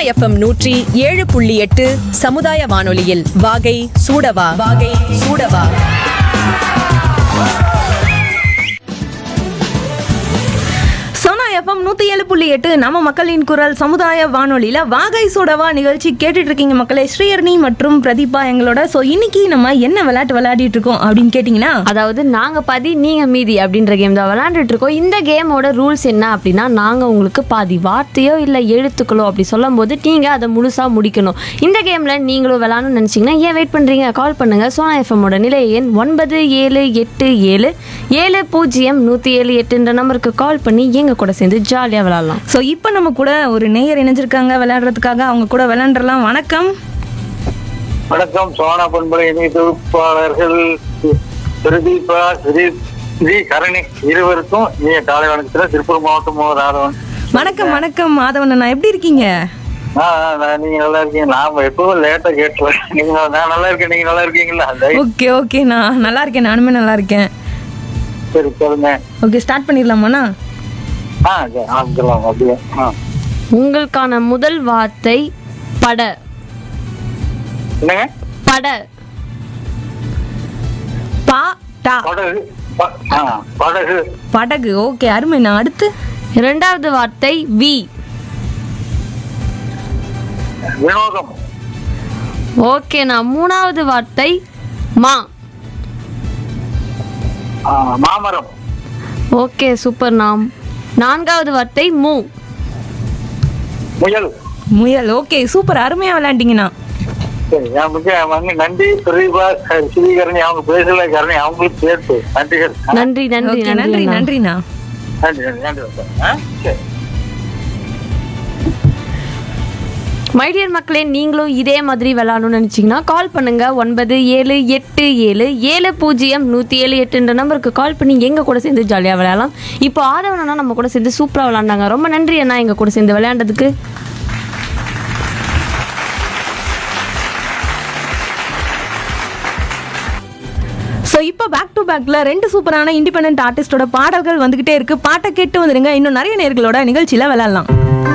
FM நூற்றி ஏழு புள்ளி எட்டு சமுதாய வானொலியில் வாகை சூடவா வாகை சூடவா சோனா எஃப்எம் நூற்றி ஏழு புள்ளி எட்டு நம்ம மக்களின் குரல் சமுதாய வானொலியில் வாகை சூடவா நிகழ்ச்சி கேட்டுட்டு இருக்கீங்க மக்களே ஸ்ரீயர்ணி மற்றும் பிரதீபா எங்களோட ஸோ இன்னைக்கு நம்ம என்ன விளையாட்டு விளையாடிட்டு இருக்கோம் அப்படின்னு கேட்டிங்கன்னா அதாவது நாங்க பாதி நீங்க மீதி அப்படின்ற கேம் தான் விளையாண்டுட்டு இருக்கோம் இந்த கேமோட ரூல்ஸ் என்ன அப்படின்னா நாங்க உங்களுக்கு பாதி வார்த்தையோ இல்ல எழுத்துக்களோ அப்படி சொல்லும் போது நீங்க அதை முழுசா முடிக்கணும் இந்த கேம்ல நீங்களும் விளையாடணும்னு நினைச்சீங்கன்னா ஏன் வெயிட் பண்றீங்க கால் பண்ணுங்க சோனா எஃப்எம்மோட நிலை எண் ஒன்பது ஏழு எட்டு ஏழு ஏழு பூஜ்ஜியம் நூத்தி ஏழு எட்டுன்ற நம்பருக்கு கால் பண்ணி எங்க கூட சேர்ந்து ஜாலியா விளையாடலாம் ஸோ இப்போ நம்ம கூட ஒரு நேயர் இணைஞ்சிருக்காங்க விளையாடுறதுக்காக அவங்க கூட விளையாண்டுறலாம் வணக்கம் வணக்கம் சோனா பண்பலை இணை தொகுப்பாளர்கள் பிரதீபா ஸ்ரீ ஸ்ரீ கரணி இருவருக்கும் நீ காலை வணக்கத்துல திருப்பூர் மாவட்டம் மோ ராதவன் வணக்கம் வணக்கம் மாதவன் அண்ணா எப்படி இருக்கீங்க ஆ, ஆ, நான் நீங்க நல்லா இருக்கீங்க நாம எப்பவும் லேட்டா கேட்டுறேன் நீங்க நான் நல்லா இருக்கேன் நீங்க நல்லா இருக்கீங்களா அந்த ஓகே ஓகே நான் நல்லா இருக்கேன் நானுமே நல்லா இருக்கேன் சரி சொல்லுங்க ஓகே ஸ்டார்ட் பண்ணிடலாமாண்ணா ஆ சரி, ஆரம்பிக்கலாம் அப்படியே ஆ உங்களுக்கான முதல் வார்த்தை பட என்னங்க பட பா டா படகு ப- ஆ, படகு படகு ஓகே அருமைண்ணா அடுத்து இரண்டாவது வார்த்தை வி வினோதம் ஓகேண்ணா மூணாவது வார்த்தை மா ஆ, மாமரம் ஓகே சூப்பர் நாம் நான்காவது வார்த்தை மூ முயல் முயல் ஓகே சூப்பர் அருமையா விளையாண்டீங்கண்ணா சரி என் முக்கிய வந்து நன்றி பிரதீபா ஸ்ரீகரணி அவங்க பேசல கரணி அவங்களுக்கு சேர்த்து நன்றிகள் ஆ, நன்றி நன்றி ஓகே நன்றி நன்றி நன்றிண்ணா நன்றி நன்றி நன்றி ஆ, சரி மைடியர் மக்களே நீங்களும் இதே மாதிரி விளாடணும்னு நினச்சிங்கன்னா கால் பண்ணுங்க ஒன்பது ஏழு எட்டு ஏழு ஏழு பூஜ்ஜியம் நூற்றி ஏழு எட்டுன்ற நம்பருக்கு கால் பண்ணி எங்கள் கூட சேர்ந்து ஜாலியாக விளையாடலாம் இப்போ ஆதவனா நம்ம கூட சேர்ந்து சூப்பராக விளாண்டாங்க ரொம்ப நன்றி அண்ணா எங்கள் கூட சேர்ந்து விளையாண்டதுக்கு ஸோ இப்போ பேக் டு பேக்ல ரெண்டு சூப்பரான இண்டிபெண்டன்ட் ஆர்டிஸ்டோட பாடல்கள் வந்துகிட்டே இருக்கு பாட்டை கேட்டு வந்துருங்க இன்னும் நிறைய நேர்களோட நிகழ்ச்சியில விளையாடலாம்